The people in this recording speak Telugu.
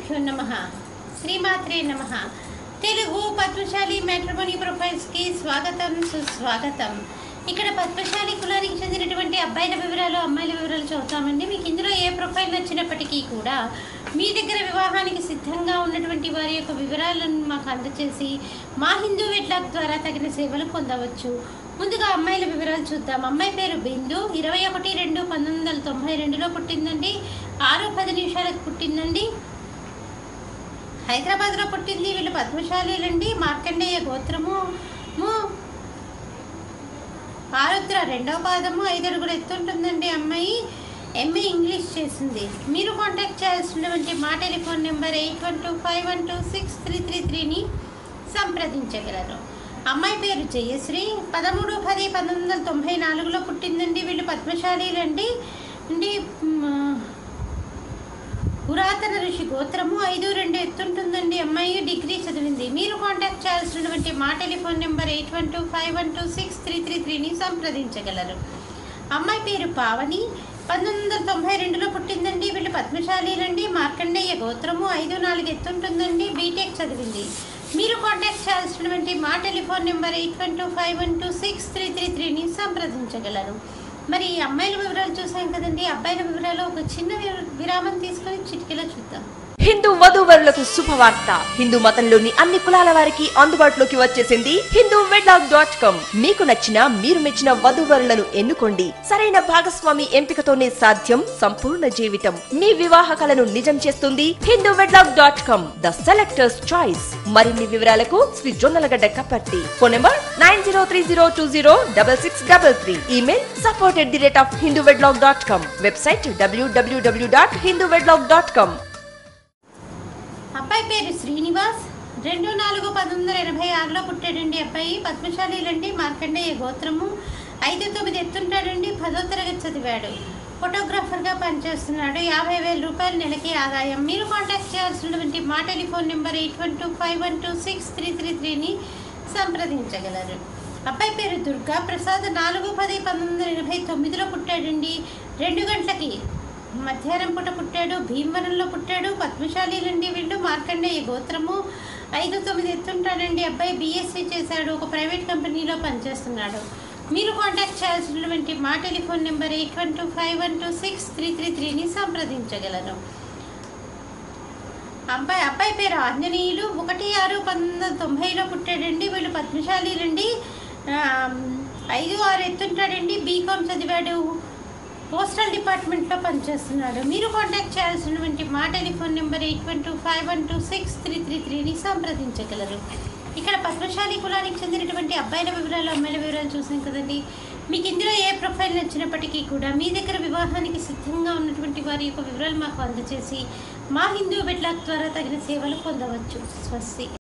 శ్రీగురుభ్యో నమ శ్రీమాత్రే నమ తెలుగు పద్మశాలి మ్యాట్రిమోనీ ప్రొఫైల్స్కి స్వాగతం సుస్వాగతం ఇక్కడ పద్మశాలి కులానికి చెందినటువంటి అబ్బాయిల వివరాలు అమ్మాయిల వివరాలు చదువుతామండి మీకు ఇందులో ఏ ప్రొఫైల్ నచ్చినప్పటికీ కూడా మీ దగ్గర వివాహానికి సిద్ధంగా ఉన్నటువంటి వారి యొక్క వివరాలను మాకు అందచేసి మా హిందూ వెట్లాక్ ద్వారా తగిన సేవలు పొందవచ్చు ముందుగా అమ్మాయిల వివరాలు చూద్దాం అమ్మాయి పేరు బిందు ఇరవై ఒకటి రెండు పంతొమ్మిది వందల తొంభై రెండులో పుట్టిందండి ఆరు పది నిమిషాలకు పుట్టిందండి హైదరాబాద్లో పుట్టింది వీళ్ళు పద్మశాలీలండి మార్కండేయ గోత్రము ము ఆరుద్ర రెండవ పాదము ఐదు అడుగులు ఎత్తుంటుందండి అమ్మాయి ఎంఏ ఇంగ్లీష్ చేసింది మీరు కాంటాక్ట్ చేయాల్సినటువంటి మా telephone number eight one two five one two six three three త్రీని సంప్రదించగలరు అమ్మాయి పేరు జయశ్రీ పదమూడు పది పంతొమ్మిది వందల తొంభై నాలుగులో పుట్టిందండి వీళ్ళు పద్మశాలీలండి అండి మ్, పురాతన ఋషి గోత్రము ఐదు రెండు ఎత్తుంటుందండి అమ్మాయి డిగ్రీ చదివింది మీరు కాంటాక్ట్ చేయాల్సినటువంటి మా telephone number eight one two five one two six three three త్రీని సంప్రదించగలరు అమ్మాయి పేరు పావని పంతొమ్మిది వందల తొంభై రెండులో పుట్టిందండి వీళ్ళు పద్మశాలీలండి మార్కండేయ గోత్రము ఐదు నాలుగు ఎత్తుంటుందండి బీటెక్ చదివింది మీరు కాంటాక్ట్ చేయాల్సినటువంటి మా telephone number eight one two five one two six three three త్రీని సంప్రదించగలరు మరి ఈ అమ్మాయిల వివరాలు చూసాం కదండి అబ్బాయిల వివరాలు ఒక చిన్న వి- విరామం తీసుకొని చిటికెలో చూద్దాం హిందూ వధూవరులకు శుభవార్త హిందూ మతంలోని అన్ని కులాల వారికి అందుబాటులోకి వచ్చేసింది హిందూ వెడ్లాక్ డాట్ కామ్ మీకు నచ్చిన మీరు మెచ్చిన వధూవరులను ఎన్నుకోండి సరైన భాగస్వామి ఎంపికతోనే సాధ్యం సంపూర్ణ జీవితం మీ వివాహ కలను నిజం చేస్తుంది Hindu wedlock dot com the selectors choice మరిన్ని వివరాలకు Shri Jonnalagadda Kaparthi phone number nine zero three zero two zero double six double three email support at the rate of Hindu wedlock dot com website WWW dot Hindu wedlock dot com అబ్బాయి పేరు శ్రీనివాస్ రెండు నాలుగు పంతొమ్మిది వందల ఎనభై ఆరులో పుట్టాడండి అబ్బాయి పద్మశాలీలండి మార్కండేయ గోత్రము ఐదు తొమ్మిది ఎత్తుంటాడండి పదో తరగతి చదివాడు ఫోటోగ్రాఫర్గా పనిచేస్తున్నాడు యాభై వేల రూపాయల నెలకి ఆదాయం మీరు కాంటాక్ట్ చేయాల్సినటువంటి మా telephone number eight one two five one two six three three త్రీని సంప్రదించగలరు అబ్బాయి పేరు దుర్గా ప్రసాద్ నాలుగు పది పంతొమ్మిది వందల ఎనభై తొమ్మిదిలో పుట్టాడండి రెండు గంటలకి మధ్యాహ్నం పూట పుట్టాడు భీమవరంలో పుట్టాడు పద్మశాలీలండి వీళ్ళు మార్కండేయ గోత్రము ఐదు తొమ్మిది ఎత్తుంటాడండి అబ్బాయి బీఎస్సీ చేశాడు ఒక ప్రైవేట్ కంపెనీలో పనిచేస్తున్నాడు మీరు కాంటాక్ట్ చేయాల్సినటువంటి మా telephone number eight one two five one two six three three త్రీని సంప్రదించగలరు అబ్బాయి అబ్బాయి పేరు ఆంజనేయులు ఒకటి ఆరు పంతొమ్మిది వందల తొంభైలో పుట్టాడండి వీళ్ళు పద్మశాలీలండి ఆ, ఐదు ఆరు ఎత్తుంటాడండి బీకామ్ చదివాడు పోస్టల్ డిపార్ట్మెంట్లో పనిచేస్తున్నాడు మీరు కాంటాక్ట్ చేయాల్సినటువంటి మా telephone number eight one two five one two six three three త్రీని సంప్రదించగలరు ఇక్కడ పద్మశాలి కులానికి చెందినటువంటి అబ్బాయిల వివరాలు అమ్మాయిల వివరాలు చూసాం కదండి మీకు ఇందులో ఏ ప్రొఫైల్ నచ్చినప్పటికీ కూడా మీ దగ్గర వివాహానికి సిద్ధంగా ఉన్నటువంటి వారి యొక్క వివరాలు మాకు అందజేసి మా హిందూ బెట్లాక్ ద్వారా తగిన సేవలు పొందవచ్చు స్వస్తి